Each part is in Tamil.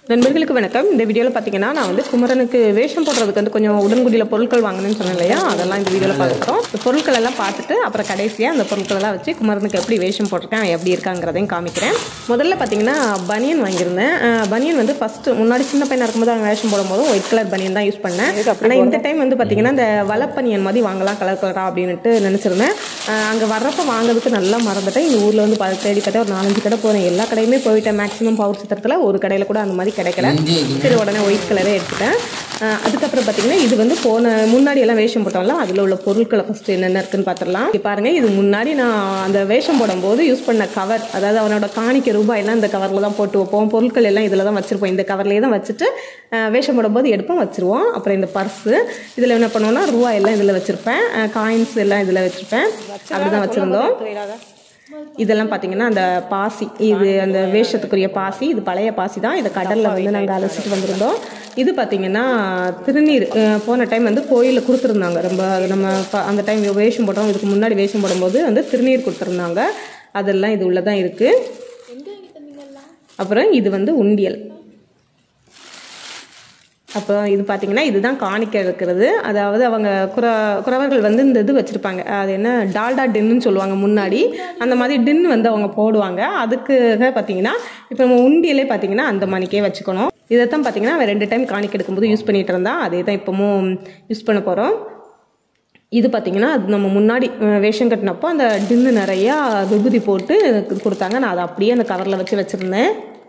நண்பர்களுக்கு வணக்கம் இந்த வீடியோவில் பார்த்தீங்கன்னா நான் வந்து குமரனுக்கு வேஷம் போடுறதுக்கு வந்து கொஞ்சம் உடன்குடியில் பொருட்கள் வாங்கணும்னு சொன்னேன் இல்லையா அதெல்லாம் இந்த வீடியோவில் பார்க்குறோம் இந்த பொருட்கள் எல்லாம் பார்த்துட்டு அப்புறம் கடைசியாக அந்த பொருட்கள் எல்லாம் வச்சு குமரனுக்கு எப்படி வேஷம் போட்டிருக்கேன் அவன் எப்படி இருக்காங்கிறதையும் காமிக்கிறேன் முதல்ல பார்த்தீங்கன்னா பனியன் வாங்கியிருந்தேன் அஹ் பனியன் வந்து ஃபஸ்ட்டு முன்னாடி சின்ன பையனாக இருக்கும்போது அவன் வேஷம் போடும்போது ஒயிட் கலர் பனியன் தான் யூஸ் பண்ணேன் ஆனால் இந்த டைம் வந்து பார்த்தீங்கன்னா இந்த வலப்பனியன் மாதிரி வாங்கலாம் கலர் கலராக அப்படின்ட்டு நினச்சிருந்தேன் அங்கே வர்றப்ப வாங்குறதுக்கு நல்லா மறந்துட்டேன் இந்த ஊரில் வந்து பா- தேடி பார்த்தா ஒரு நாலஞ்சு கடை போகிறேன் எல்லா கடையுமே போயிட்டேன் மேக்ஸிமம் பவர் சித்திரத்தில் ஒரு கடையில் கூட அந்த மாதிரி கிடைக்கல சரி உடனே ஒயிட் கலரே எடுத்துட்டேன் அஹ் அதுக்கப்புறம் பார்த்தீங்கன்னா இது வந்து போன முன்னாடி எல்லாம் வேஷம் போட்டோம்ல அதில் உள்ள பொருட்களை ஃபஸ்ட்டு என்னென்ன இருக்குன்னு பார்த்துடலாம் இங்க பாருங்க இது முன்னாடி நான் அந்த வேஷம் போடும்போது யூஸ் பண்ண கவர் அதாவது அவனோட காணிக்க ரூபாய் எல்லாம் இந்த கவரில் தான் போட்டு வைப்போம் பொருட்கள் எல்லாம் இதில் தான் வச்சிருப்போம் இந்த கவர்லேயே தான் வச்சுட்டு அஹ் வேஷம் போடும்போது எடுப்போம் வச்சிருவோம் அப்புறம் இந்த பர்ஸு இதில் என்ன பண்ணுவோம்னா ரூபாய் எல்லாம் இதில் வச்சிருப்பேன் காயின்ஸ் எல்லாம் இதில் வச்சிருப்பேன் அப்படி தான் வச்சுருந்தோம் இதெல்லாம் பார்த்தீங்கன்னா அந்த பாசி இது அந்த வேஷத்துக்குரிய பாசி இது பழைய பாசி தான் இதை கடலில் வந்து நாங்கள் அலசிட்டு வந்திருந்தோம் இது பார்த்தீங்கன்னா திருநீர் அஹ் போன டைம் வந்து கோயிலில் கொடுத்துருந்தாங்க ரொம்ப அது நம்ம ப- அந்த டைம் வேஷம் போடுறோம் இதுக்கு முன்னாடி வேஷம் போடும்போது வந்து திருநீர் கொடுத்துருந்தாங்க அதெல்லாம் இது உள்ளே தான் இருக்குது அப்புறம் இது வந்து உண்டியல் அப்போ இது பார்த்தீங்கன்னா இதுதான் காணிக்க இருக்கிறது அதாவது அவங்க குற குறவர்கள் வந்து இந்த இது வச்சுருப்பாங்க அது என்ன டால்டா டின்னு சொல்லுவாங்க முன்னாடி அந்த மாதிரி டின் வந்து அவங்க போடுவாங்க அதுக்காக பார்த்தீங்கன்னா இப்போ நம்ம உண்டியலே பார்த்தீங்கன்னா அந்த மணிக்கே வச்சுக்கணும் இதைத்தான் பார்த்தீங்கன்னா அவன் ரெண்டு டைம் காணிக்க எடுக்கும்போது யூஸ் பண்ணிட்டு இருந்தான் அதே தான் இப்போவும் யூஸ் பண்ண போகிறோம் இது பார்த்தீங்கன்னா அது நம்ம முன்னாடி அஹ், வேஷம் கட்டினப்போ அந்த டின்னு நிறையா விபூதி போட்டு கொடுத்தாங்க நான் அதை அப்படியே அந்த கவரில் வச்சு வச்சுருந்தேன்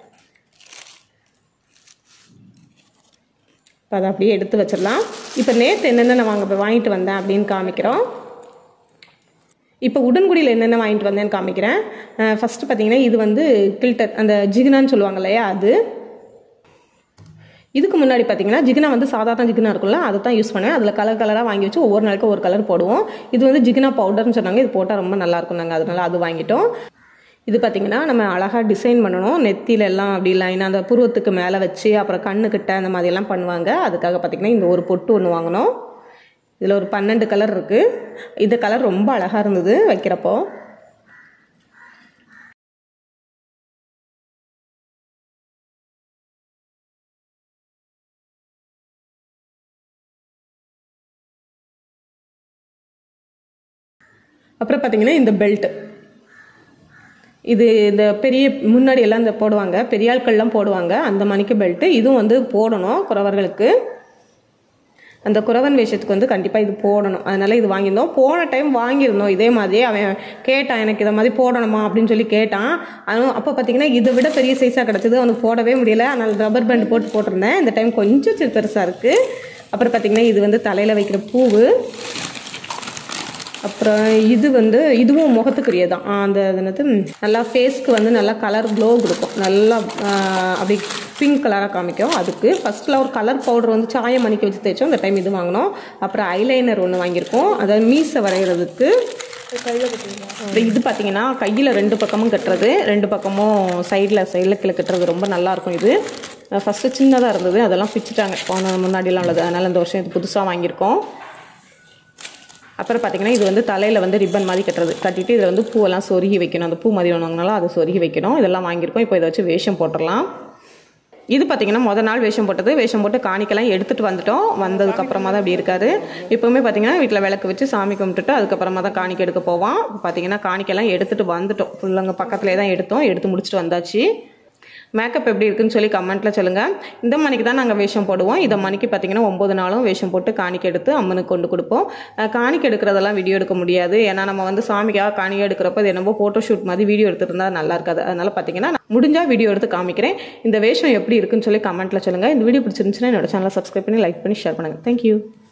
இப்போ அதை அப்படியே எடுத்து வச்சிடலாம் இப்போ நேற்று என்னென்ன நான் வாங்க வாங்கிட்டு வந்தேன் அப்படின்னு காமிக்கிறோம் இப்போ உடன்குடியில் என்னென்ன வாங்கிட்டு வந்தேன்னு காமிக்கிறேன் ஃபஸ்ட்டு பார்த்தீங்கன்னா இது வந்து கில்டர் அந்த ஜிகினான்னு சொல்லுவாங்க இல்லையா அது இதுக்கு முன்னாடி பார்த்தீங்கன்னா ஜிகினா வந்து சாதாரண ஜிகினா இருக்கும்ல அதை தான் யூஸ் பண்ணேன் அதில் கலர் கலராக வாங்கி வச்சு ஒவ்வொரு நாளைக்கு ஒரு கலர் போடுவோம் இது வந்து ஜிகினா பவுடர்னு சொன்னாங்க இது போட்டால் ரொம்ப நல்லா இருக்கும் நாங்கள் அதனால அது வாங்கிட்டோம் இது பார்த்தீங்கன்னா நம்ம அழகாக டிசைன் பண்ணணும் நெத்தியில எல்லாம் அப்படி லைனாக அந்த புருவத்துக்கு மேலே வச்சு அப்புறம் கண்ணுக்கிட்ட அந்த மாதிரியெல்லாம் பண்ணுவாங்க அதுக்காக பார்த்தீங்கன்னா இந்த ஒரு பொட்டு ஒன்று வாங்கினோம் இதில் ஒரு பன்னெண்டு கலர் இருக்குது இந்த கலர் ரொம்ப அழகாக இருந்தது வைக்கிறப்போ அப்புறம் பார்த்தீங்கன்னா இந்த பெல்ட் இது இந்த பெரிய முன்னாடி எல்லாம் இந்த போடுவாங்க பெரிய ஆட்கள்லாம் போடுவாங்க அந்த மணிக்கு பெல்ட்டு இதுவும் வந்து போடணும் குறவர்களுக்கு அந்த குறவன் வேஷத்துக்கு வந்து கண்டிப்பாக இது போடணும் அதனால இது வாங்கியிருந்தோம் போன டைம் வாங்கியிருந்தோம் இதே மாதிரி அவன் கேட்டான் எனக்கு இதை மாதிரி போடணுமா அப்படின்னு சொல்லி கேட்டான் அதுவும் அப்போ பார்த்தீங்கன்னா இதை விட பெரிய சைஸாக கிடச்சிது அவனுக்கு போடவே முடியல அதனால் ரப்பர் பேண்ட் போட்டு போட்டிருந்தேன் இந்த டைம் கொஞ்சம் சிறு பெருசாக இருக்குது அப்புறம் பார்த்தீங்கன்னா இது வந்து தலையில் வைக்கிற பூவு அப்புறம் இது வந்து இதுவும் முகத்துக்குரிய தான் அந்த அது என்னது ம், நல்லா ஃபேஸ்க்கு வந்து நல்லா கலர் க்ளோ கொடுக்கும் நல்லா ஆ, அப்படி பிங்க் கலராக காமிக்கும் அதுக்கு ஃபஸ்ட்டில் ஒரு கலர் பவுடர் வந்து சாயம் மணிக்கு வச்சு தேய்ச்சோம் இந்த டைம் இது வாங்கினோம் அப்புறம் ஐலைனர் ஒன்று வாங்கியிருக்கோம் அதாவது மீசை வரைகிறதுக்கு அப்புறம் இது பார்த்தீங்கன்னா கையில் ரெண்டு பக்கமும் கட்டுறது ரெண்டு பக்கமும் சைடில் சைடில் கீழே கட்டுறது ரொம்ப நல்லாயிருக்கும் இது ஃபஸ்ட்டு சின்னதாக இருந்தது அதெல்லாம் பிச்சுட்டாங்க போன முன்னாடிலாம் உள்ளது அதனால் இந்த வருஷம் இது புதுசாக வாங்கியிருக்கோம் அப்புறம் பார்த்தீங்கன்னா இது வந்து தலையில் வந்து ரிப்பன் மாதிரி கட்டுறது கட்டிட்டு இதில் வந்து பூவெல்லாம் சொருகி வைக்கணும் அந்த பூ மாதிரி ஒன்றுனால அதை சொருகி வைக்கணும் இதெல்லாம் வாங்கியிருக்கோம் இப்போ இதை வச்சு வேஷம் போட்டுடலாம் இது பார்த்தீங்கன்னா முத நாள் வேஷம் போட்டது வேஷம் போட்டு காணிக்கெல்லாம் எடுத்துகிட்டு வந்துட்டோம் வந்ததுக்கு அப்புறமா தான் அப்படி இருக்காரு எப்போவுமே பார்த்தீங்கன்னா வீட்டில் விளக்கு வச்சு சாமி கும்பிட்டுட்டு அதுக்கப்புறமா தான் காணிக்கை எடுக்க போவான் இப்போ பார்த்தீங்கன்னா காணிக்கெல்லாம் எடுத்துகிட்டு வந்துட்டோம் ஃபுல்லாங்க பக்கத்துலேயே தான் எடுத்தோம் எடுத்து முடிச்சுட்டு வந்தாச்சு மேக்கப் எப்படி இருக்குன்னு சொல்லி கமெண்ட்டில் சொல்லுங்கள் இந்த மணிக்கு தான் நாங்கள் வேஷம் போடுவோம் இந்த மணிக்கு பார்த்தீங்கன்னா ஒம்பது நாளும் வேஷம் போட்டு காணிக்கை எடுத்து அம்மனுக்கு கொண்டு கொடுப்போம் அஹ் காணிக்கை எடுக்கிறதெல்லாம் வீடியோ எடுக்க முடியாது ஏன்னா நம்ம வந்து சாமிக்காக காணிக்கை எடுக்கிறப்ப இது என்னமோ ஃபோட்டோ ஷூட் மாதிரி வீடியோ எடுத்துட்டு இருந்தா நல்லா இருக்காது அதனால பார்த்தீங்கன்னா நான் முடிஞ்சால் வீடியோ எடுத்து காமிக்கிறேன் இந்த வேஷம் எப்படி இருக்குன்னு சொல்லி கமெண்ட்டில் சொல்லுங்கள் இந்த வீடியோ பிடிச்சிருந்துச்சுன்னா என்னோட சேனலை சப்ஸ்கிரைப் பண்ணி லைக் பண்ணி ஷேர் பண்ணுங்கள் தேங்க்யூ